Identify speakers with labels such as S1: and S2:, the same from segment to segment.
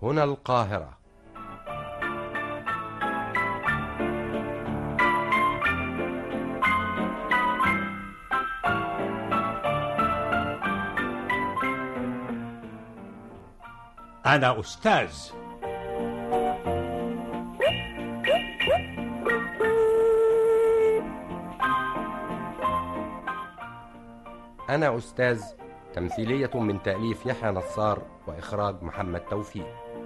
S1: هنا القاهرة
S2: أنا أستاذ
S1: أنا أستاذ تمثيلية من تأليف يحيى نصار وإخراج محمد توفيق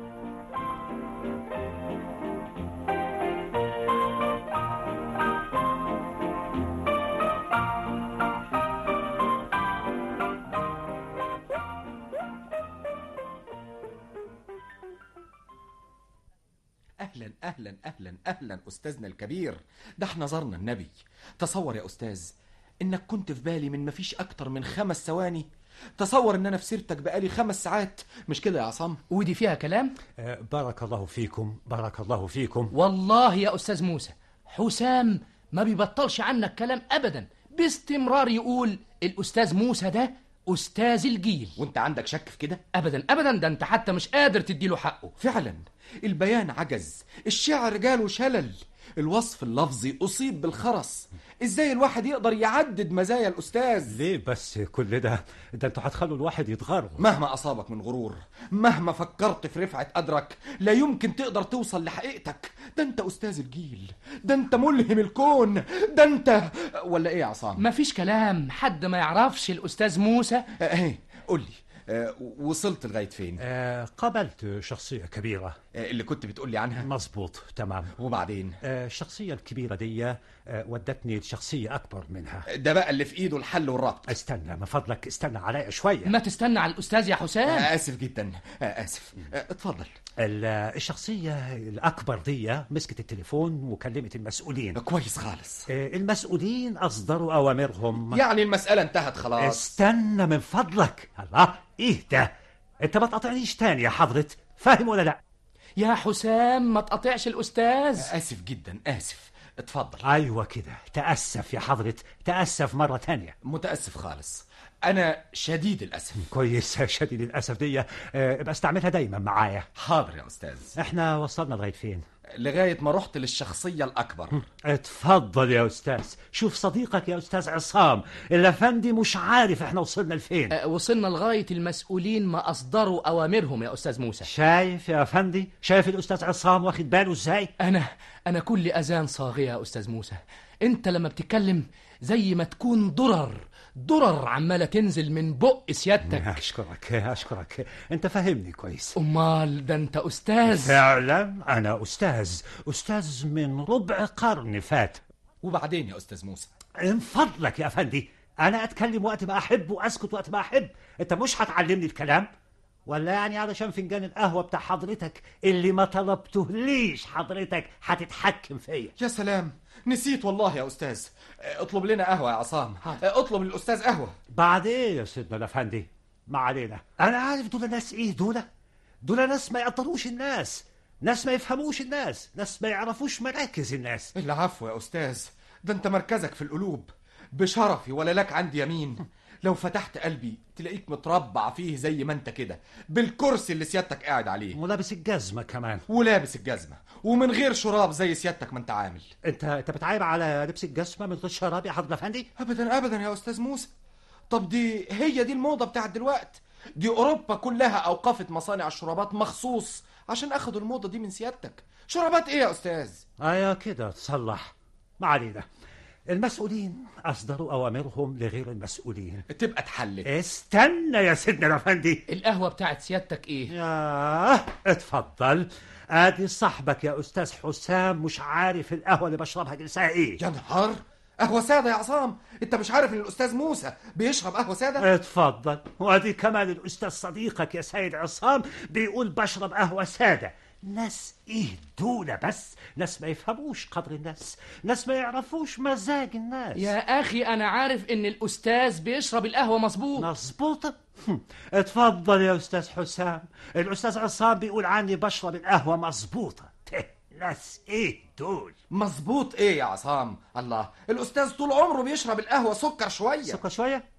S3: اهلا اهلا اهلا اهلا استاذنا الكبير ده احنا زرنا النبي تصور يا استاذ انك كنت في بالي من مفيش اكتر من خمس ثواني تصور ان انا في سيرتك بقالي خمس ساعات مش كده يا عصام
S4: ودي فيها كلام
S2: آه، بارك الله فيكم بارك الله فيكم
S4: والله يا أستاذ موسى حسام ما بيبطلش عنك كلام أبدا باستمرار يقول الأستاذ موسى ده أستاذ الجيل
S3: وانت عندك شك في كده
S4: أبدا أبدا ده أنت حتى مش قادر تديله حقه
S3: فعلا البيان عجز الشعر جاله شلل الوصف اللفظي اصيب بالخرس ازاي الواحد يقدر يعدد مزايا الاستاذ
S2: ليه بس كل ده ده انتوا هتخلوا الواحد يتغر
S3: مهما أصابك من غرور مهما فكرت في رفعة قدرك لا يمكن تقدر توصل لحقيقتك ده أنت أستاذ الجيل ده أنت ملهم الكون ده أنت ولا إيه يا عصام؟
S4: مفيش كلام حد ما يعرفش الأستاذ موسى
S3: إيه قول لي آه، وصلت لغاية فين؟
S2: آه قابلت شخصية كبيرة
S3: آه، اللي كنت بتقول لي عنها
S2: مظبوط تمام
S3: وبعدين
S2: آه الشخصية الكبيرة دي آه ودتني لشخصية أكبر منها
S3: ده بقى اللي في إيده الحل والربط
S2: استنى من فضلك استنى عليا شوية
S4: ما تستنى على الأستاذ يا حسام
S3: آه، آسف جدا آه، آسف آه، اتفضل
S2: ال- الشخصية الأكبر دي مسكت التليفون وكلمت المسؤولين
S3: كويس خالص
S2: آه المسؤولين أصدروا أوامرهم
S3: يعني المسألة انتهت خلاص
S2: استنى من فضلك الله ايه ده انت ما تقاطعنيش تاني يا حضرة فاهم ولا لا
S4: يا حسام ما تقطعش الأستاذ
S3: آسف جدا آسف اتفضل
S2: ايوه كده تأسف يا حضرة تأسف مرة تانية
S3: متأسف خالص أنا شديد الأسف
S2: كويس شديد الأسف دي آه، ابقى استعملها دايما معايا
S3: حاضر يا أستاذ
S2: احنا وصلنا لغاية فين
S3: لغاية ما رحت للشخصية الأكبر
S2: اتفضل يا أستاذ شوف صديقك يا أستاذ عصام الأفندي مش عارف احنا وصلنا لفين
S4: أه، وصلنا لغاية المسؤولين ما أصدروا أوامرهم يا أستاذ موسى
S2: شايف يا أفندي شايف الأستاذ عصام واخد باله ازاي
S4: أنا أنا كل أذان صاغية يا أستاذ موسى أنت لما بتتكلم زي ما تكون درر درر عمالة تنزل من بق سيادتك
S2: أشكرك أشكرك أنت فاهمني كويس
S4: أمال ده أنت أستاذ
S2: فعلا أنا أستاذ أستاذ من ربع قرن فات
S3: وبعدين يا أستاذ موسى
S2: من فضلك يا أفندي أنا أتكلم وقت ما أحب وأسكت وقت ما أحب أنت مش هتعلمني الكلام ولا يعني علشان فنجان القهوة بتاع حضرتك اللي ما طلبتهليش حضرتك هتتحكم فيا
S3: يا سلام نسيت والله يا أستاذ اطلب لنا قهوة يا عصام اطلب للأستاذ قهوة
S2: بعدين يا سيدنا الأفندي ما علينا أنا عارف دول ناس إيه دول دول ناس ما يقدروش الناس ناس ما يفهموش الناس ناس ما يعرفوش مراكز الناس
S3: العفو يا أستاذ ده أنت مركزك في القلوب بشرفي ولا لك عندي يمين لو فتحت قلبي تلاقيك متربع فيه زي ما انت كده بالكرسي اللي سيادتك قاعد عليه
S2: ولابس الجزمة كمان
S3: ولابس الجزمة ومن غير شراب زي سيادتك ما انت عامل
S2: انت انت بتعايب على لبس الجزمة من غير شراب يا حضرة افندي
S3: ابدا ابدا يا استاذ موسى طب دي هي دي الموضة بتاعت دلوقت دي اوروبا كلها اوقفت مصانع الشرابات مخصوص عشان اخدوا الموضة دي من سيادتك شرابات ايه يا استاذ
S2: ايوه كده تصلح ما علينا المسؤولين اصدروا اوامرهم لغير المسؤولين
S3: تبقى اتحلت
S2: استنى يا سيدنا الافندي
S4: القهوة بتاعت سيادتك إيه
S2: ياه اتفضل ادي صاحبك يا استاذ حسام مش عارف القهوه اللي بشربها جنسها ايه
S3: يا نهار قهوة سادة يا عصام انت مش عارف ان الاستاذ موسى بيشرب قهوة سادة
S2: اتفضل وادي كمان الاستاذ صديقك يا سيد عصام بيقول بشرب قهوه ساده ناس ايه دول بس ناس ما يفهموش قدر الناس ناس ما يعرفوش مزاج الناس
S4: يا أخي أنا عارف إن الأستاذ بيشرب القهوة مظبوط
S2: مظبوطة هم. اتفضل يا استاذ حسام الاستاذ عصام بيقول عني بشرب القهوه مظبوطه ته، ناس ايه دول
S3: مظبوط ايه يا عصام الله الاستاذ طول عمره بيشرب القهوة سكر شوية
S2: سكر شويه هم.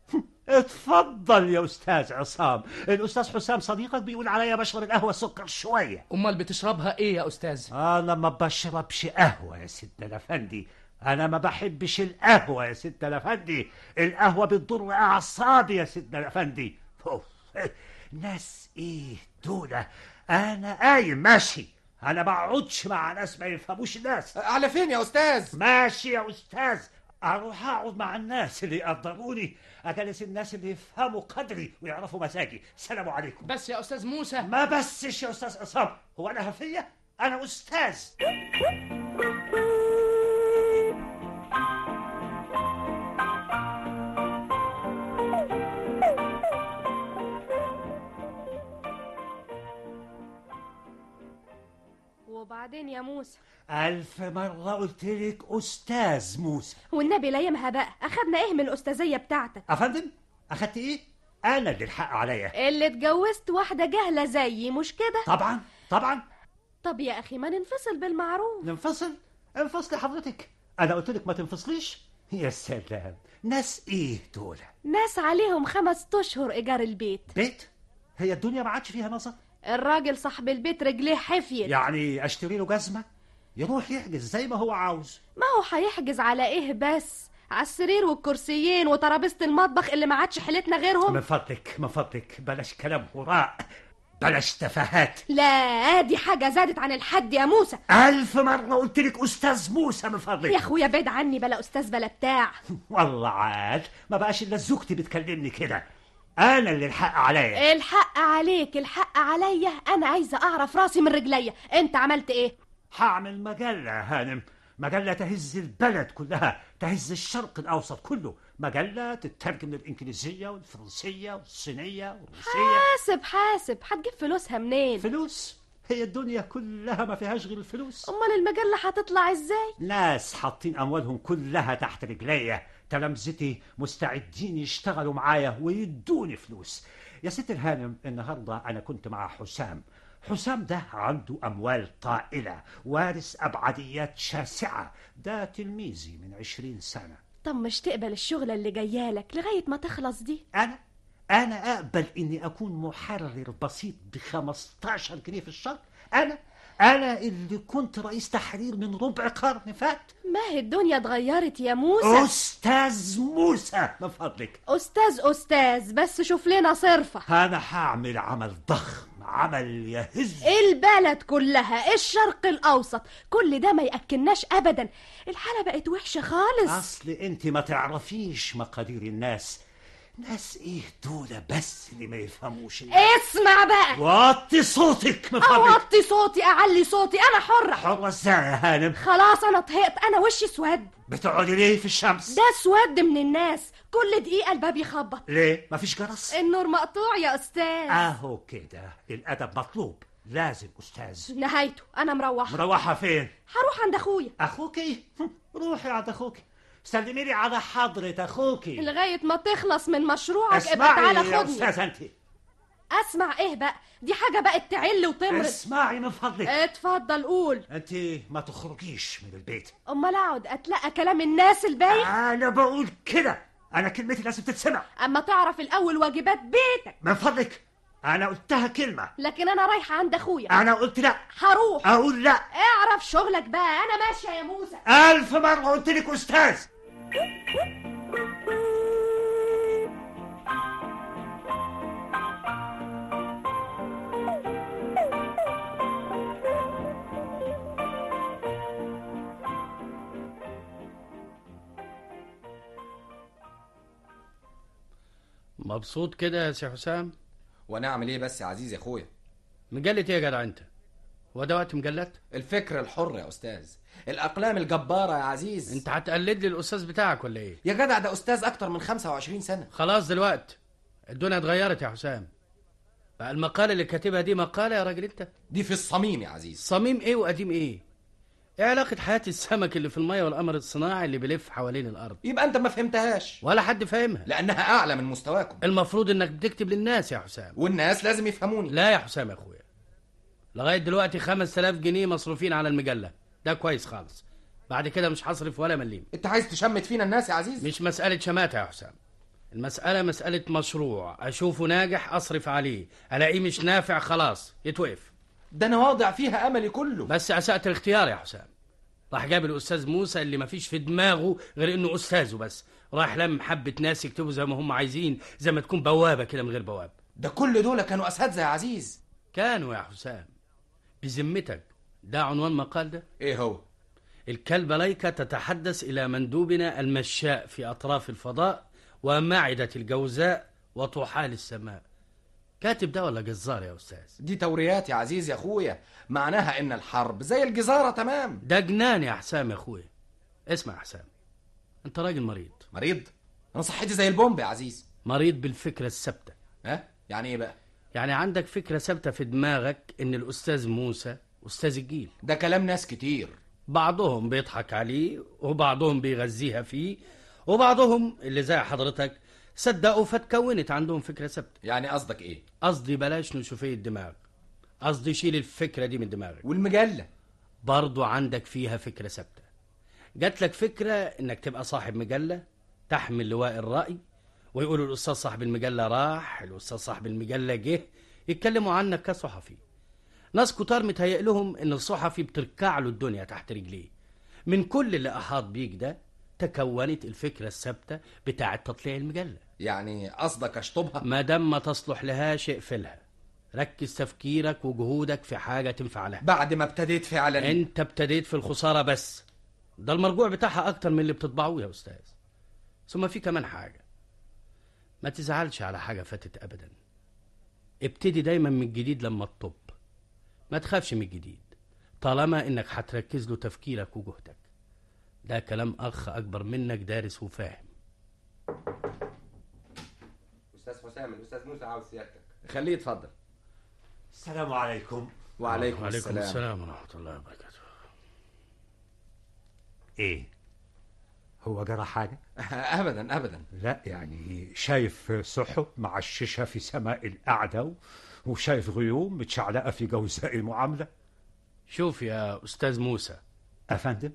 S2: اتفضل يا استاذ عصام الاستاذ حسام صديقك بيقول عليا بشرب القهوه سكر شويه
S4: امال بتشربها ايه يا استاذ
S2: انا ما بشربش قهوه يا سيدنا الافندي انا ما بحبش القهوه يا سيدنا الافندي القهوه بتضر اعصابي يا سيدنا الافندي أوف. ناس ايه دول انا قايم ماشي انا ما اقعدش مع ناس ما يفهموش الناس
S3: على فين يا استاذ
S2: ماشي يا استاذ اروح اقعد مع الناس اللي يقدروني اجلس الناس اللي يفهموا قدري ويعرفوا مزاجي السلام عليكم
S4: بس يا استاذ موسى
S2: ما بسش يا استاذ عصام هو انا هفيه انا استاذ
S5: وبعدين يا موسى
S2: ألف مرة قلت لك أستاذ موسى
S5: والنبي لا يمها بقى اخدنا ايه من الاستاذيه بتاعتك
S2: أفندم أخدت إيه؟ أنا اللي الحق عليا
S5: اللي اتجوزت واحده جهله زيي مش كده
S2: طبعا طبعا
S5: طب يا اخي ما ننفصل بالمعروف
S2: ننفصل انفصلي حضرتك أنا قلت لك ما تنفصليش يا سلام ناس إيه دول
S5: ناس عليهم خمس اشهر ايجار البيت
S2: بيت هي الدنيا ما عادش فيها نظر
S5: الراجل صاحب البيت رجليه حفيت
S2: يعني أشتري له جزمة يروح يحجز زي ما هو عاوز
S5: ما هو هيحجز على ايه بس على السرير والكرسيين وترابيزه المطبخ اللي ما عادش حيلتنا غيرهم
S2: من فضلك من فضلك بلاش كلام هراء بلاش تفاهات
S5: لا دي حاجه زادت عن الحد يا موسى
S2: ألف مرة قلت لك أستاذ موسى من فضلك
S5: يا اخويا بعيد عني بلا استاذ بلا بتاع
S2: والله عاد ما بقاش الا زوجتي بتكلمني كده انا اللي الحق عليا
S5: الحق عليك الحق عليا انا عايزه اعرف راسي من رجليا انت عملت ايه
S2: هعمل مجله يا هانم مجله تهز البلد كلها تهز الشرق الاوسط كله مجله تترجم للانجليزيه والفرنسيه والصينيه والروسيه
S5: حاسب حاسب هتجيب فلوسها منين
S2: فلوس هي الدنيا كلها ما فيهاش غير الفلوس
S5: امال المجله هتطلع ازاي
S2: ناس حاطين اموالهم كلها تحت رجليا تلامذتي مستعدين يشتغلوا معايا ويدوني فلوس يا ست الهانم النهارده انا كنت مع حسام حسام ده عنده اموال طائله وارث ابعديات شاسعه ده تلميذي من عشرين سنه
S5: طب مش تقبل الشغله اللي جايالك لغايه ما تخلص دي
S2: انا انا اقبل اني اكون محرر بسيط ب 15 جنيه في الشهر انا انا اللي كنت رئيس تحرير من ربع قرن فات
S5: ما هي الدنيا اتغيرت يا موسى
S2: استاذ موسى من فضلك
S5: استاذ استاذ بس شوف لنا صرفه
S2: انا هعمل عمل ضخم عمل يهز
S5: البلد كلها الشرق الاوسط كل ده ما ياكلناش ابدا الحاله بقت وحشه خالص
S2: اصل انت ما تعرفيش مقادير الناس ناس ايه دول بس اللي ما يفهموش الناس.
S5: اسمع بقى
S2: وطي صوتك من فضلك
S5: اوطي صوتي اعلي صوتي انا حره
S2: حرة ازاي يا هانم
S5: خلاص انا طهقت انا وشي اسود
S2: بتقعدي ليه في الشمس
S5: ده اسود من الناس كل دقيقه الباب يخبط
S2: ليه مفيش جرس
S5: النور مقطوع يا استاذ
S2: اهو كده الادب مطلوب لازم استاذ
S5: نهايته انا مروحه
S2: مروحه فين
S5: هروح عند اخويا
S2: اخوكي روحي عند اخوكي سلمي لي على حضرة اخوكي
S5: لغايه ما تخلص من مشروعك ابقى
S2: اسمعي
S5: تعالى
S2: يا
S5: خدني
S2: استاذ انت
S5: اسمع ايه بقى دي حاجه بقت تعل وتمرض
S2: اسمعي من فضلك
S5: اتفضل قول
S2: انت ما تخرجيش من البيت
S5: امال اقعد اتلقى كلام الناس البايخ
S2: انا بقول كده انا كلمتي لازم تتسمع
S5: اما تعرف الاول واجبات بيتك
S2: من فضلك انا قلتها كلمة
S5: لكن انا رايحه عند اخويا
S2: انا قلت لا
S5: هروح
S2: اقول لا
S5: اعرف شغلك بقى انا ماشيه يا موسى
S2: الف مرة قلت لك استاذ
S6: مبسوط كده يا سي حسام
S3: وانا اعمل ايه بس يا عزيزي يا اخويا
S6: مجلة ايه يا جدع انت هو ده وقت مجلات
S3: الفكر الحر يا استاذ الاقلام الجباره يا عزيز
S6: انت هتقلد لي الاستاذ بتاعك ولا ايه
S3: يا جدع ده استاذ اكتر من 25 سنه
S6: خلاص دلوقتي الدنيا اتغيرت يا حسام بقى المقالة اللي كاتبها دي مقالة يا راجل انت
S3: دي في الصميم يا عزيز
S6: صميم ايه وقديم ايه ايه علاقة حياة السمك اللي في المية والقمر الصناعي اللي بيلف حوالين الارض
S3: يبقى انت ما فهمتهاش
S6: ولا حد فاهمها
S3: لانها اعلى من مستواكم
S6: المفروض انك بتكتب للناس يا حسام
S3: والناس لازم يفهموني
S6: لا يا حسام يا اخويا لغاية دلوقتي 5000 جنيه مصروفين على المجلة ده كويس خالص بعد كده مش هصرف ولا مليم
S3: انت عايز تشمت فينا الناس يا عزيز
S6: مش مسألة شماتة يا حسام المسألة مسألة مشروع أشوفه ناجح أصرف عليه ألاقيه مش نافع خلاص يتوقف
S3: ده انا واضع فيها املي كله
S6: بس أسأت الاختيار يا حسام راح جاب الأستاذ موسى اللي مفيش في دماغه غير إنه أستاذه بس راح لم حبة ناس يكتبوا زي ما هم عايزين زي ما تكون بوابة كده من غير بواب
S3: ده كل دول كانوا اساتذه يا عزيز
S6: كانوا يا حسام بذمتك ده عنوان مقال ده
S3: ايه هو
S6: الكلبة ليكا تتحدث إلى مندوبنا المشاء في أطراف الفضاء ومعدة الجوزاء وطحال السماء كاتب ده ولا جزار يا أستاذ
S3: دي توريات يا عزيز يا اخويا معناها ان الحرب زي الجزاره تمام
S6: ده جنان يا حسام يا أخويا اسمع يا حسام أنت راجل مريض
S3: مريض انا صحتي زي البومب يا عزيز
S6: مريض بالفكرة الثابتة
S3: ها يعني ايه بقى
S6: يعني عندك فكرة ثابتة في دماغك إن الأستاذ موسى أستاذ الجيل
S3: ده كلام ناس كتير
S6: بعضهم بيضحك عليه وبعضهم بيغذيها فيه وبعضهم اللي زي حضرتك صدقوا فتكونت عندهم فكرة ثابتة
S3: يعني قصدك ايه
S6: قصدي بلاش نشوفية الدماغ قصدي شيل الفكرة دي من دماغك
S3: والمجله
S6: برضو عندك فيها فكرة ثابتة جات لك فكرة انك تبقى صاحب مجلة تحمل لواء الرأي ويقولوا الأستاذ صاحب المجلة راح الأستاذ صاحب المجلة جه يتكلموا عنك كصحفي ناس كتار متهيأ لهم ان الصحفي بتركع له الدنيا تحت رجليه من كل اللي أحاط بيك ده تكونت الفكرة الثابتة بتاعة تطليع المجلة
S3: يعني قصدك اشطبها
S6: ما دام ما تصلح لهاش اقفلها ركز تفكيرك وجهودك في حاجة تنفع لها
S3: بعد ما ابتديت فعلا
S6: انت ابتديت في الخسارة بس ده المرجوع بتاعها اكتر من اللي بتطبعوه يا استاذ ثم في كمان حاجة ما تزعلش على حاجة فاتت ابدا ابتدي دايما من الجديد لما تطب ما تخافش من الجديد طالما انك هتركز له تفكيرك وجهدك ده كلام اخ اكبر منك دارس وفاهم
S1: استاذ حسام الاستاذ موسى عاوز سيادتك
S3: خليه يتفضل
S2: السلام عليكم
S3: وعليكم,
S6: وعليكم
S3: السلام,
S6: السلام ورحمة الله وبركاته
S2: ايه هو جرى حاجة؟
S3: ابدا ابدا
S2: لا يعني شايف سحب معششة في سماء الأعدى و- وشايف غيوم متشعلقة في جوزاء المعاملة
S6: شوف يا استاذ موسى
S2: أفندم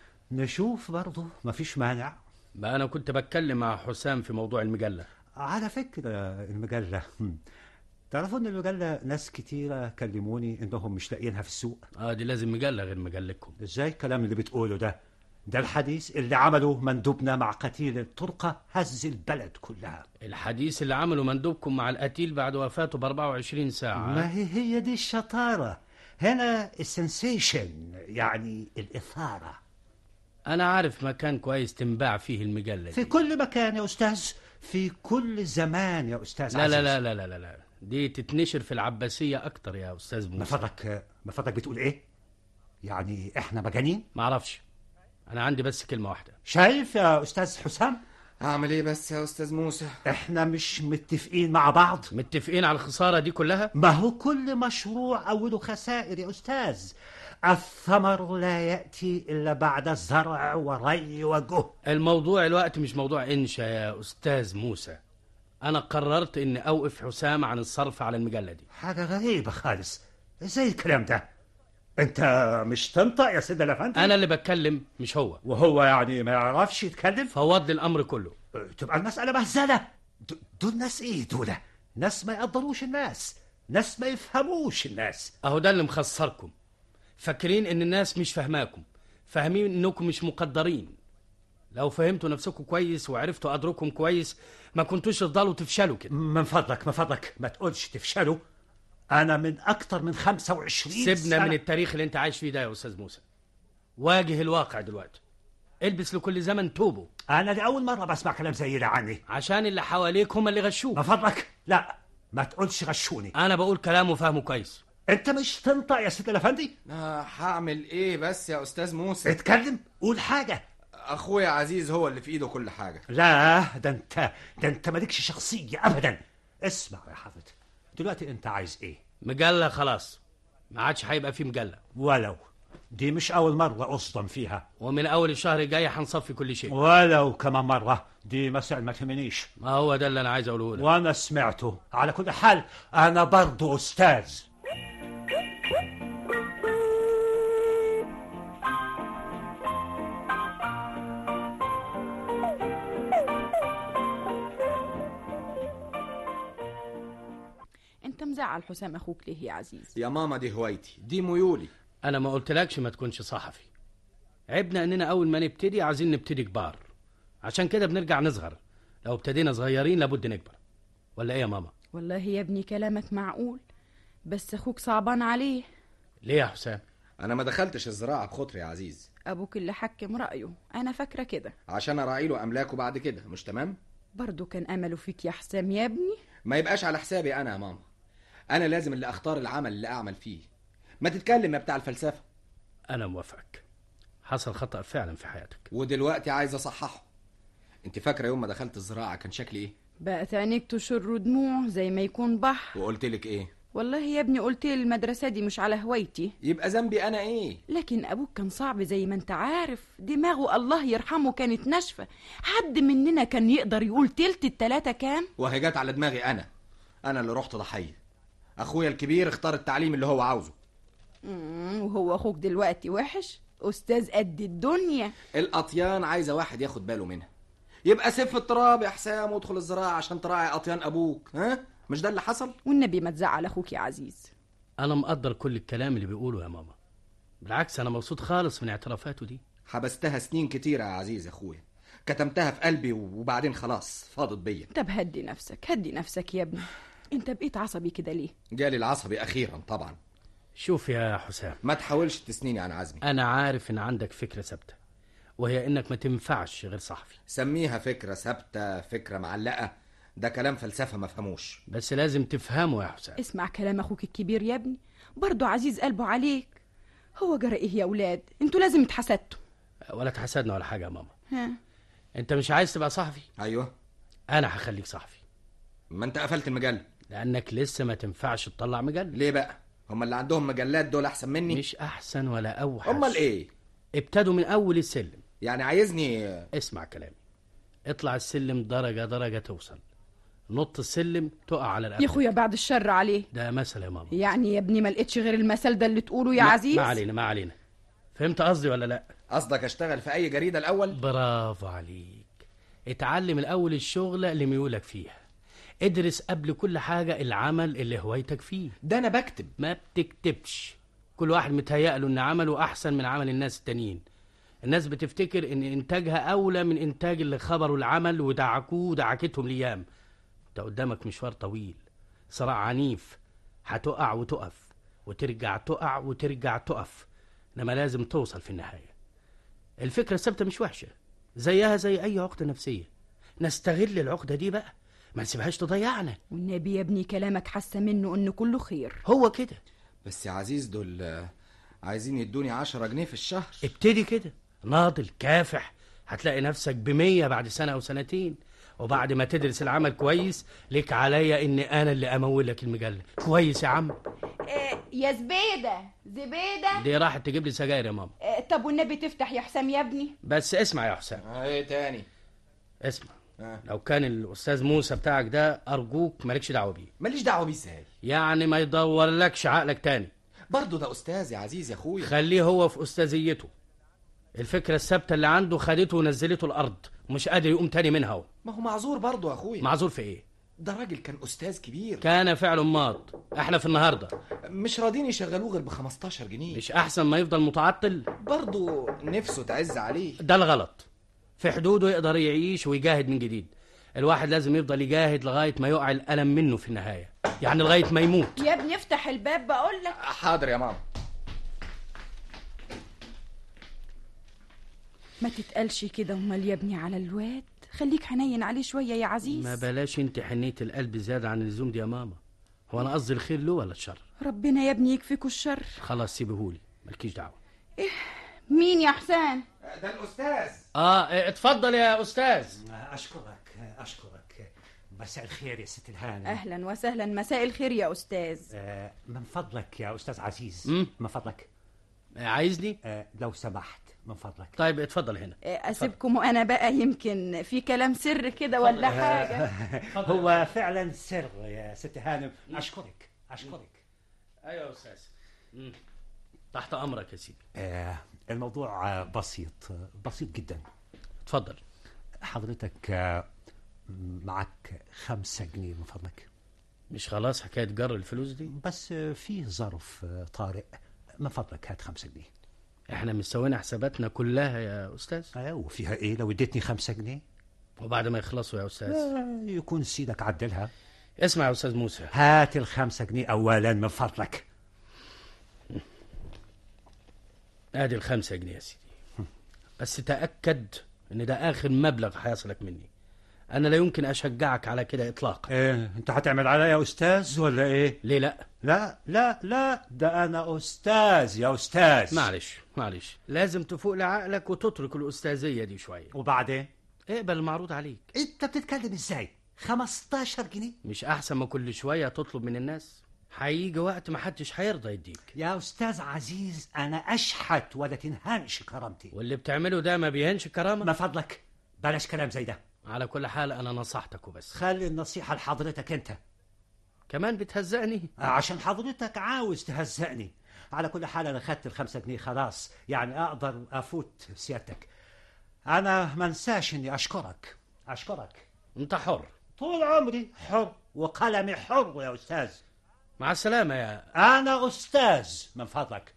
S2: نشوف برضه مفيش مانع
S6: ما انا كنت بتكلم مع حسام في موضوع المجلة
S2: على فكرة المجلة هم. تعرفوا ان المجلة ناس كتيرة كلموني انهم مش لاقيينها في السوق
S6: اه دي لازم مجلة غير مجلتكم
S2: ازاي الكلام اللي بتقوله ده ده الحديث اللي عمله مندوبنا مع قتيل الطرقة هز البلد كلها
S6: الحديث اللي عمله مندوبكم مع القتيل بعد وفاته ب 24 ساعة
S2: ما هي هي دي الشطارة هنا السنسيشن يعني الإثارة
S6: أنا عارف مكان كويس تنباع فيه المجلة
S2: في
S6: دي.
S2: كل مكان يا أستاذ في كل زمان يا أستاذ
S6: لا لا
S2: عزيز.
S6: لا لا لا لا لا دي تتنشر في العباسية أكتر يا أستاذ
S2: ما
S6: موسى
S2: فضلك ما فضلك بتقول إيه؟ يعني إحنا مجانين؟
S6: معرفش أنا عندي بس كلمة واحدة
S2: شايف يا أستاذ حسام؟
S3: اعمل ايه بس يا استاذ موسى
S2: إحنا مش متفقين مع بعض
S6: متفقين على الخسارة دي كلها
S2: ما هو كل مشروع أوله خسائر يا أستاذ الثمر لا يأتي إلا بعد زرع وري وجهد
S6: الموضوع الوقت مش موضوع إنشا يا أستاذ موسى أنا قررت إن أوقف حسام عن الصرف على المجلة دي
S2: حاجة غريبة خالص ازاي الكلام ده انت مش تنطق يا سيدي الافندي
S6: أنا اللي بتكلم مش هو
S2: وهو يعني ما يعرفش يتكلم
S6: فوض لي الأمر كله
S2: تبقى المسألة مهزلة د- دول ناس ايه دول ناس ما يقدروش الناس ناس ما يفهموش الناس
S6: اهو ده اللي مخسركم فاكرين ان الناس مش فاهماكم فاهمين انكم مش مقدرين لو فهمتوا نفسكم كويس وعرفتوا قدركم كويس ما كنتوش تفضلوا تفشلوا كده
S2: من فضلك من فضلك ما تقولش تفشلوا انا من اكتر من 25
S6: سيبنا
S2: سنة
S6: من التاريخ اللي انت عايش فيه ده يا استاذ موسى واجه الواقع دلوقتي البس لكل زمن توبه
S2: انا لاول مرة بسمع كلام زي ده عني
S6: عشان اللي حواليك هم اللي
S2: من
S6: غشوك
S2: فضلك لا ما تقولش غشوني
S6: انا بقول كلام وفاهمه كويس
S2: انت مش تنطق يا سيدي الافندي
S3: آه، هعمل ايه بس يا استاذ موسى
S2: اتكلم قول حاجة
S3: اخويا عزيز هو اللي في ايده كل حاجه
S2: لا ده انت ده انت مالكش شخصية ابدا اسمع يا حافظ دلوقتي انت عايز ايه
S6: مجله خلاص ما عادش هيبقى فيه مجله
S2: ولو دي مش اول مرة اصدم فيها
S6: ومن اول الشهر الجاي هنصفي كل شيء
S2: ولو كمان مرة دي مسائل ما تهمنيش
S6: ما هو ده اللي انا عايز اقوله لك
S2: وانا سمعته على كل حال انا برضو استاذ
S7: تزعل حسام اخوك ليه يا عزيز
S3: يا ماما دي هوايتي دي ميولي
S6: انا ما قلتلكش ما تكونش صحفي عيبنا اننا اول ما نبتدي عايزين نبتدي كبار عشان كده بنرجع نصغر لو ابتدينا صغيرين لابد نكبر ولا ايه يا ماما
S7: والله يا ابني كلامك معقول بس اخوك صعبان عليه
S6: ليه يا حسام
S3: انا ما دخلتش الزراعه بخاطري يا عزيز
S7: ابوك اللي حكم رايه انا فاكره كده
S3: عشان اراعي له املاكه بعد كده مش تمام
S7: برضه كان امله فيك يا حسام يا ابني
S3: ما يبقاش على حسابي انا يا ماما انا لازم اللي اختار العمل اللي اعمل فيه ما تتكلم يا بتاع الفلسفه
S6: انا موافقك حصل خطأ فعلا في حياتك
S3: ودلوقتي عايز اصححه انت فاكره يوم ما دخلت الزراعه كان شكلي ايه
S7: بقت عينيك تشر دموع زي ما يكون بحر
S3: وقلت لك ايه
S7: والله يا ابني قلت لي المدرسه دي مش على هوايتي
S3: يبقى ذنبي انا ايه
S7: لكن ابوك كان صعب زي ما انت عارف دماغه الله يرحمه كانت ناشفه حد مننا كان يقدر يقول تلت التلاته كام
S3: وهي جت على دماغي انا انا اللي رحت ضحيه اخويا الكبير اختار التعليم اللي هو عاوزه
S7: مم، وهو اخوك دلوقتي وحش استاذ قد الدنيا
S3: الاطيان عايزه واحد ياخد باله منها يبقى سف التراب يا حسام وادخل الزراعه عشان تراعي اطيان ابوك ها مش ده اللي حصل
S7: والنبي ما تزعل اخوك يا عزيز
S6: انا مقدر كل الكلام اللي بيقوله يا ماما بالعكس انا مبسوط خالص من اعترافاته دي
S3: حبستها سنين كتيره يا عزيز يا اخويا كتمتها في قلبي وبعدين خلاص فاضت بيا
S7: طب هدي نفسك هدي نفسك يا ابني انت بقيت عصبي كده ليه
S3: جالي العصبي اخيرا طبعا
S6: شوف يا حسام
S3: ما تحاولش تسنيني عن عزمي
S6: انا عارف ان عندك فكره ثابته وهي انك ما تنفعش غير صحفي
S3: سميها فكره ثابته فكره معلقه ده كلام فلسفه ما فهموش
S6: بس لازم تفهمه يا حسام
S7: اسمع كلام اخوك الكبير يا ابني برضه عزيز قلبه عليك هو جرى ايه يا اولاد انتوا لازم اتحسدتوا
S6: ولا تحسدنا ولا حاجه يا ماما
S7: ها
S6: انت مش عايز تبقى صحفي
S3: ايوه
S6: انا هخليك صحفي
S3: ما انت قفلت المجله
S6: لانك لسه ما تنفعش تطلع مجله
S3: ليه بقى هم اللي عندهم مجلات دول احسن مني
S6: مش احسن ولا اوحش
S3: امال ايه
S6: ابتدوا من اول السلم
S3: يعني عايزني
S6: اسمع كلامي اطلع السلم درجه درجه توصل نط السلم تقع على
S7: يا
S6: الأرض
S7: اخويا بعد الشر عليه
S6: ده مثل يا ماما
S7: يعني يا ابني ما لقيتش غير المثل ده اللي تقوله يا
S6: ما-
S7: عزيز
S6: ما علينا ما علينا فهمت قصدي ولا لا
S3: قصدك اشتغل في اي جريده الاول
S6: برافو عليك اتعلم الاول الشغلة اللي ميولك فيها ادرس قبل كل حاجة العمل اللي هوايتك فيه
S3: ده انا بكتب
S6: ما بتكتبش كل واحد متهيأ له ان عمله احسن من عمل الناس التانيين الناس بتفتكر ان انتاجها اولى من انتاج اللي خبروا العمل ودعكوه ودعكتهم ليام انت قدامك مشوار طويل صراع عنيف هتقع وتقف وترجع تقع وترجع تقف انما لازم توصل في النهاية الفكرة الثابتة مش وحشة زيها زي اي عقدة نفسية نستغل العقدة دي بقى ما نسيبهاش تضيعنا
S7: والنبي يا ابني كلامك حاسه منه انه كله خير
S6: هو كده
S3: بس يا عزيز دول آه، عايزين يدوني عشرة جنيه في الشهر
S6: ابتدي كده ناضل كافح هتلاقي نفسك بمية بعد سنة أو سنتين وبعد ما تدرس العمل كويس ليك عليا إن أنا اللي أمولك المجلة كويس يا عم
S7: يا زبيده زبيده
S6: دي راحت تجيب لي سجاير يا ماما
S7: طب والنبي تفتح يا حسام يا ابني
S6: بس اسمع يا حسام
S3: آه، ايه تاني
S6: اسمع
S3: آه.
S6: لو كان الأستاذ موسى بتاعك ده أرجوك مالكش دعوة بيه
S3: ماليش دعوه بيه ازاي
S6: يعني ما يدورلكش عقلك تاني
S3: برضه ده استاذ يا عزيز يا اخويا
S6: خليه هو في أستاذيته الفكرة الثابتة اللي عنده خدته ونزلته الأرض ومش قادر يقوم تاني منها هو
S3: ما هو معذور برضه يا اخويا
S6: معذور في إيه؟
S3: ده راجل كان استاذ كبير
S6: كان فعل ماض احنا في النهارده
S3: مش راضيين يشغلوه غير ب 15 جنيه
S6: مش احسن ما يفضل متعطل
S3: برضه نفسه تعز عليه
S6: ده الغلط في حدوده يقدر يعيش ويجاهد من جديد الواحد لازم يفضل يجاهد لغايه ما يقع الالم منه في النهايه يعني لغايه ما يموت
S7: يا ابني افتح الباب بقول لك
S3: حاضر يا ماما
S7: ما تتقلش كده امال يا ابني على الواد خليك حنين عليه شويه يا عزيز
S6: ما بلاش انت حنيه القلب زياده عن اللزوم دي يا ماما هو انا قصدي الخير له ولا الشر
S7: ربنا يا ابني يكفيكوا الشر
S6: خلاص سيبهولي مالكيش دعوه
S7: مين يا حسام
S3: ده الاستاذ
S6: اه اه، اتفضل يا استاذ
S2: أشكرك أشكرك مساء الخير يا ست الهانم
S7: اهلا وسهلا مساء الخير يا استاذ
S2: آه، من فضلك يا أستاذ عزيز
S6: مم.
S2: من فضلك
S6: اه، عايزني
S2: آه، لو سمحت من فضلك
S6: طيب اتفضل هنا
S7: آه، اسيبكم وانا بقى يمكن في كلام سر كده ولا حاجه
S2: هو فعلا سر يا ست هانم أشكرك أشكرك
S6: ايوه يا استاذ مم. تحت امرك يا سيدي
S2: آه، الموضوع آه، بسيط آه، بسيط جدا
S6: اتفضل
S2: حضرتك آه، معك خمسة جنيه من فضلك
S6: مش خلاص حكايه جر الفلوس دي
S2: بس فيه ظرف طارئ من فضلك هات خمسة جنيه
S6: احنا مسوينا حساباتنا كلها يا استاذ
S2: آه، وفيها ايه لو اديتني خمسة جنيه
S6: وبعد ما يخلصوا يا استاذ
S2: آه، يكون سيدك عدلها
S6: اسمع يا استاذ موسى
S2: هات الخمسة جنيه اولا من فضلك
S6: ادي الخمسة جنيه يا سيدي بس تاكد ان ده اخر مبلغ هيصلك مني انا لا يمكن اشجعك على كده اطلاقا
S2: ايه انت هتعمل عليا يا استاذ ولا ايه
S6: ليه لا
S2: لا لا لا ده انا استاذ يا استاذ
S6: معلش معلش لازم تفوق لعقلك وتترك الاستاذيه دي شويه
S2: وبعدين
S6: اقبل المعروض عليك
S2: انت بتتكلم ازاي 15 جنيه
S6: مش احسن ما كل شويه تطلب من الناس هيجي وقت ما حدش هيرضى يديك
S2: يا استاذ عزيز انا اشحت ولا تنهانش كرامتي
S6: واللي بتعمله ده ما بيهنش الكرامه
S2: من فضلك بلاش كلام زي ده
S6: على كل حال انا نصحتك وبس
S2: خلي النصيحة لحضرتك انت
S6: كمان بتهزقني
S2: عشان حضرتك عاوز تهزقني على كل حال انا خدت الخمسة جنيه خلاص يعني اقدر افوت سيادتك انا ما انساش اني اشكرك اشكرك
S6: انت حر
S2: طول عمري حر وقلمي حر يا استاذ
S6: مع السلامه يا
S2: انا استاذ من فضلك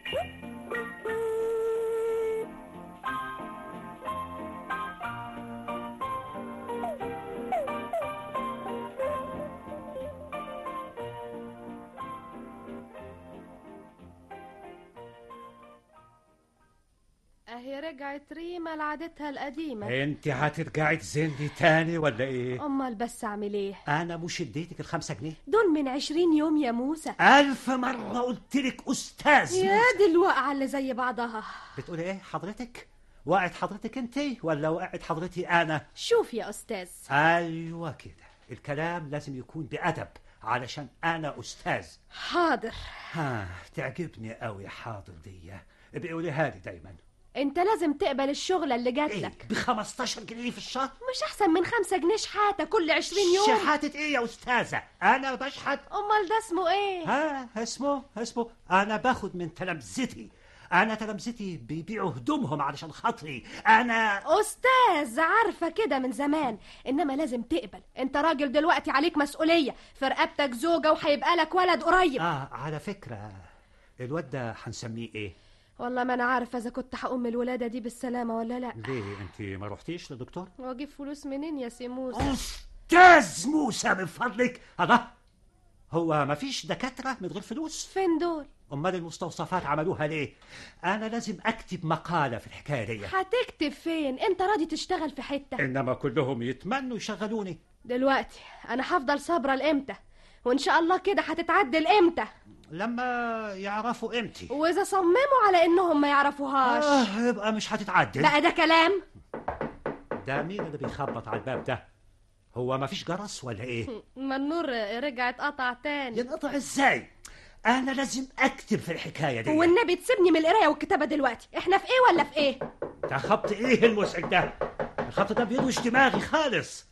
S5: اهي رجعت ريما لعادتها القديمة
S2: انت هترجعي تزني تاني ولا ايه
S5: امال بس اعمل ايه
S2: انا مش اديتك الخمسة جنيه
S5: دول من عشرين يوم يا موسى
S2: الف مرة قلت لك استاذ
S5: يا دي الوقعة اللي زي بعضها
S2: بتقولي ايه حضرتك وقعت حضرتك انت ولا وقعت حضرتي انا
S5: شوف يا استاذ
S2: ايوه كده الكلام لازم يكون بادب علشان انا استاذ
S5: حاضر
S2: ها تعجبني قوي حاضر دي بيقوليها لي دايما
S5: انت لازم تقبل الشغلة اللي جات
S2: ايه
S5: لك
S2: ب 15 جنيه في الشهر
S5: مش احسن من خمسة جنيه شحاتة كل عشرين يوم
S2: شحاتة ايه يا استاذة انا بشحت
S5: امال ده اسمه ايه
S2: ها اسمه اسمه انا باخد من تلامذتي انا تلامذتي بيبيعوا هدومهم علشان خاطري انا
S5: استاذ عارفة كده من زمان انما لازم تقبل انت راجل دلوقتي عليك مسؤولية في رقبتك زوجة وهيبقى لك ولد قريب
S2: اه على فكرة الواد ده هنسميه ايه
S5: والله ما انا عارفة اذا كنت هقوم الولادة دي بالسلامة ولا لا
S2: ليه انت ما رحتيش للدكتور
S5: واجيب فلوس منين يا سيموس
S2: استاذ موسى من فضلك الله هو ما فيش دكاترة من غير فلوس
S5: فين دول
S2: امال المستوصفات عملوها ليه انا لازم اكتب مقالة في الحكاية دي
S5: هتكتب فين انت راضي تشتغل في حتة
S2: انما كلهم يتمنوا يشغلوني
S5: دلوقتي انا هفضل صابرة لامتى وان شاء الله كده هتتعدل امتى
S2: لما يعرفوا قيمتي
S5: واذا صمموا على انهم ما يعرفوهاش
S2: آه يبقى مش هتتعدل
S5: بقى ده كلام
S2: ده مين اللي بيخبط على الباب ده هو ما فيش جرس ولا ايه
S5: ما النور رجع اتقطع تاني
S2: ينقطع ازاي انا لازم اكتب في الحكايه دي
S5: والنبي تسيبني من القرايه والكتابه دلوقتي احنا في ايه ولا في ايه
S2: ده خبط ايه المزعج ده الخبط ده بيروش دماغي خالص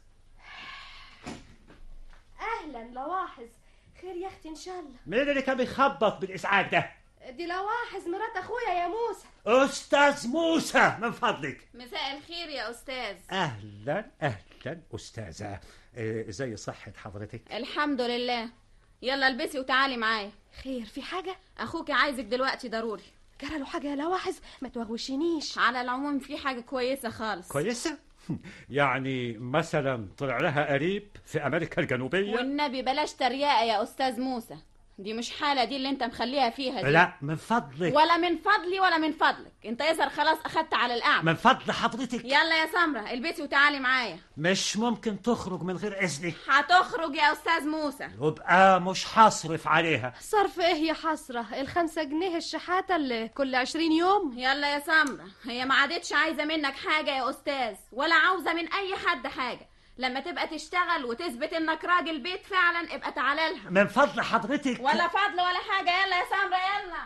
S5: اهلا لواحظ خير يا اختي ان شاء الله
S2: مين اللي كان بيخبط بالازعاج ده
S5: دي لواحظ مرات اخويا يا موسى
S2: استاذ موسى من فضلك
S8: مساء الخير يا أستاذ
S2: اهلا اهلا استاذه إيه، زي صحه حضرتك
S8: الحمد لله يلا البسي وتعالي معايا
S5: خير في حاجه
S8: أخوك عايزك دلوقتي ضروري
S5: جرى له حاجه يا لواحظ ما توغوشينيش
S8: على العموم في حاجة كويسة خالص
S2: كويسه يعني مثلا طلع لها قريب في امريكا الجنوبيه
S8: والنبي بلاش تريقة يا أستاذ موسى دي مش حالة دي اللي انت مخليها فيها دي
S2: لا من فضلك
S8: ولا من فضلي ولا من فضلك انت يظهر خلاص أخدت على القعدة
S2: من فضل حضرتك
S8: يلا يا سمرة البسي وتعالي معايا
S2: مش ممكن تخرج من غير اذني
S8: هتخرج يا أستاذ موسى
S2: يبقى مش هصرف عليها
S5: صرف ايه يا حسره الخمسة جنيه الشحاته اللي كل عشرين يوم
S8: يلا يا سمرة هي ما عادتش عايزة منك حاجة يا أستاذ ولا عاوزة من أي حد حاجة لما تبقى تشتغل وتثبت انك راجل بيت فعلا ابقى تعالى لها
S2: من فضل حضرتك
S8: ولا فضل ولا حاجة يلا يا سمرة يلا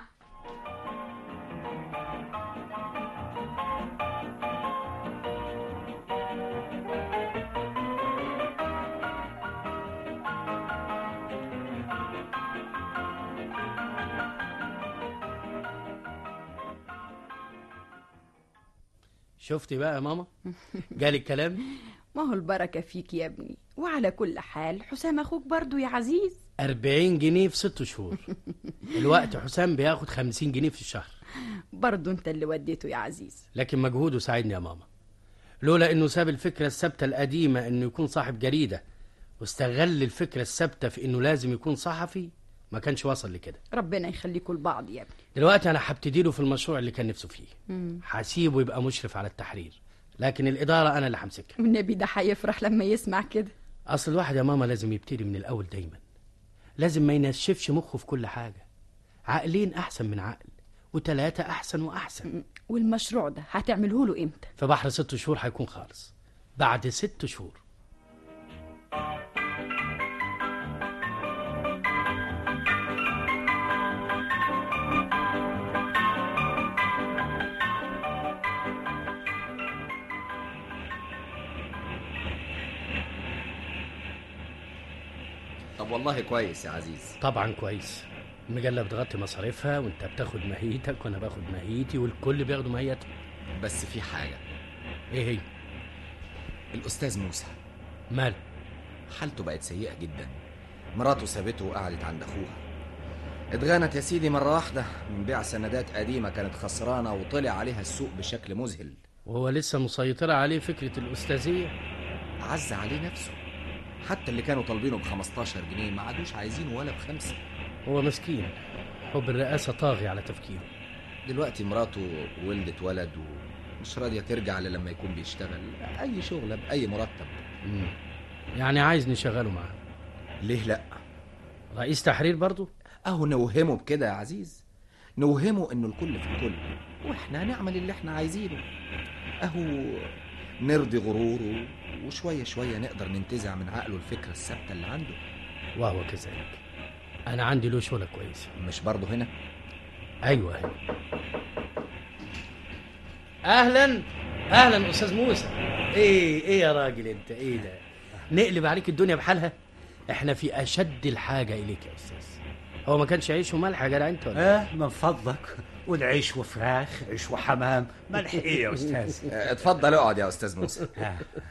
S6: شفتي بقى يا ماما جالي الكلام
S7: ما هو البركة فيك يا ابني وعلى كل حال حسام أخوك برضو يا عزيز
S6: 40 جنيه في ست شهور الوقت حسام بياخد 50 جنيه في الشهر
S7: برضو انت اللي وديته يا عزيز
S6: لكن مجهوده ساعدني يا ماما لولا انه ساب الفكره الثابته القديمه انه يكون صاحب جريده واستغل الفكره الثابته في انه لازم يكون صحفي ما كانش وصل لكده
S7: ربنا يخليكوا لبعض يا ابني
S6: دلوقتي انا هبتدي له في المشروع اللي كان نفسه فيه
S7: مم.
S6: هسيبه يبقى مشرف على التحرير لكن الاداره انا اللي همسكها
S7: والنبي ده هيفرح لما يسمع كده
S6: اصل الواحد يا ماما لازم يبتدي من الاول دايما لازم ما ينشفش مخه في كل حاجه عقلين احسن من عقل وتلاتة احسن واحسن
S7: والمشروع ده هتعمله له امتى
S6: في بحر ست شهور هيكون خالص بعد ست شهور
S3: طب والله كويس يا عزيز
S6: طبعا كويس المجله بتغطي مصاريفها وانت بتاخد ماهيتك وانا باخد ماهيتي والكل بياخدوا ماهيتهم
S3: بس في حاجة
S6: ايه هي
S3: الأستاذ موسى
S6: مال
S3: حالته بقت سيئة جدا مراته سابته وقعدت عند أخوها اتغنت يا سيدي مرة واحدة من بيع سندات قديمة كانت خسرانة وطلع عليها السوق بشكل مذهل
S6: وهو لسه مسيطرة عليه فكرة الأستاذية
S3: عز عليه نفسه حتى اللي كانوا طالبينه ب 15 جنيه ما عادوش عايزينه ولا بخمسة
S6: هو مسكين حب الرئاسة طاغي على تفكيره
S3: دلوقتي مراته ولدت ولد ومش راضية ترجع إلا لما يكون بيشتغل أي شغلة بأي مرتب
S6: مم. يعني عايز نشغله معاه
S3: ليه لأ؟
S6: رئيس تحرير برضه
S3: أهو نوهمه بكده يا عزيز نوهمه إنه الكل في الكل وإحنا هنعمل اللي إحنا عايزينه أهو نرضي غروره وشوية شوية نقدر ننتزع من عقله الفكرة الثابتة اللي عنده
S6: وهو كذلك أنا عندي له شغلة كويسة
S3: مش برضه هنا؟
S6: أيوة هنا أهلا أهلا أستاذ موسى إيه إيه يا راجل أنت إيه ده نقلب عليك الدنيا بحالها إحنا في أشد الحاجة إليك يا أستاذ هو ما كانش عيش وملح يا جدع أنت ولا
S2: اه من فضلك والعيش وفراخ عيش وحمام ملح ايه يا استاذ
S3: اتفضل اقعد يا أستاذ موسى
S2: آه،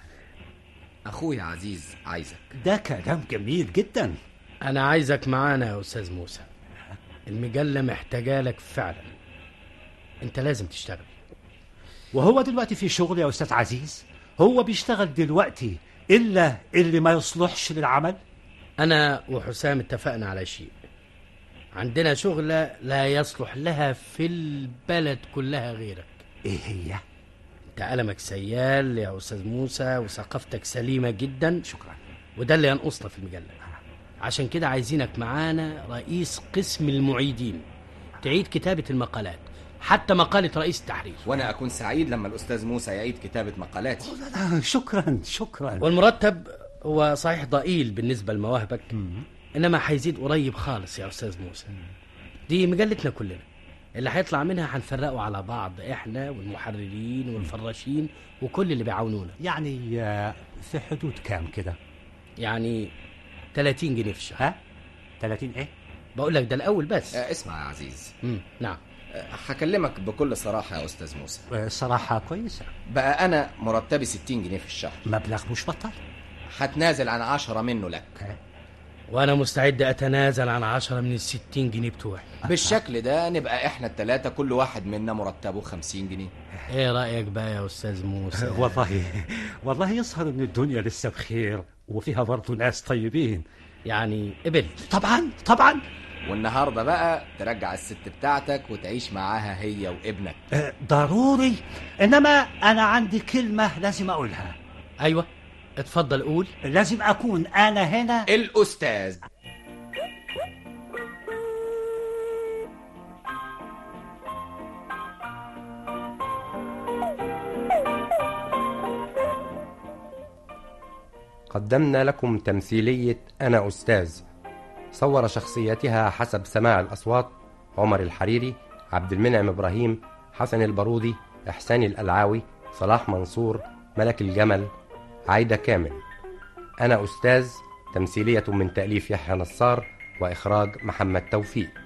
S3: أخويا عزيز عايزك
S2: ده كلام جميل جدا
S6: أنا عايزك معانا يا أستاذ موسى المجلة محتاجالك فعلا أنت لازم تشتغل
S2: وهو دلوقتي في شغل يا استاذ عزيز هو بيشتغل دلوقتي الا اللي ما يصلحش للعمل
S6: أنا وحسام اتفقنا على شيء عندنا شغلة لا يصلح لها في البلد كلها غيرك
S2: ايه هي
S6: انت قلمك سيال يا أستاذ موسى وثقافتك سليمة جدا
S2: شكرا
S6: وده اللي ينقصنا في المجلة عشان كده عايزينك معانا رئيس قسم المعيدين تعيد كتابة المقالات حتى مقالة رئيس التحرير
S3: وأنا أكون سعيد لما الأستاذ موسى يعيد كتابة مقالاتي
S2: آه، شكرا شكرا
S6: والمرتب هو صحيح ضئيل بالنسبة لمواهبك إنما هيزيد قريب خالص يا أستاذ موسى دي مجلتنا كلنا اللي هيطلع منها هنفرقه على بعض إحنا والمحررين والفراشين وكل اللي بيعاونونا
S2: يعني آه، في حدود كام كده
S6: يعني 30 جنيه في الشهر
S2: ها 30 ايه
S6: بقول لك ده الأول بس
S3: آه، اسمع يا عزيز
S6: مم. نعم
S3: آه، هكلمك بكل صراحة يا أستاذ موسى
S2: آه، صراحة كويسة
S3: بقى أنا مرتبي 60 جنيه في الشهر
S2: مبلغ مش بطال
S3: هتنازل عن عشرة منه لك
S2: آه،
S6: وأنا مستعد أتنازل عن عشرة من الستين جنيه بتوعي
S3: بالشكل ده نبقى احنا التلاتة كل واحد منا مرتبه 50 جنيه
S6: إيه رأيك بقى يا أستاذ موسى
S2: والله والله يظهر ان الدنيا لسه بخير وفيها برضه ناس طيبين
S6: يعني قبلت
S2: طبعا طبعا
S3: والنهارده بقى ترجع الست بتاعتك وتعيش معاها هي وابنك
S2: آه، ضروري انما انا عندي كلمة لازم اقولها
S6: أيوة اتفضل قول
S2: لازم اكون انا هنا
S3: الأستاذ
S1: قدمنا لكم تمثيلية أنا أستاذ صور شخصيتها حسب سماع الأصوات عمر الحريري عبد المنعم إبراهيم حسن البارودي إحسان الألعاوي صلاح منصور ملك الجمل عايدة كامل أنا أستاذ تمثيلية من تأليف يحيى نصار وإخراج محمد توفيق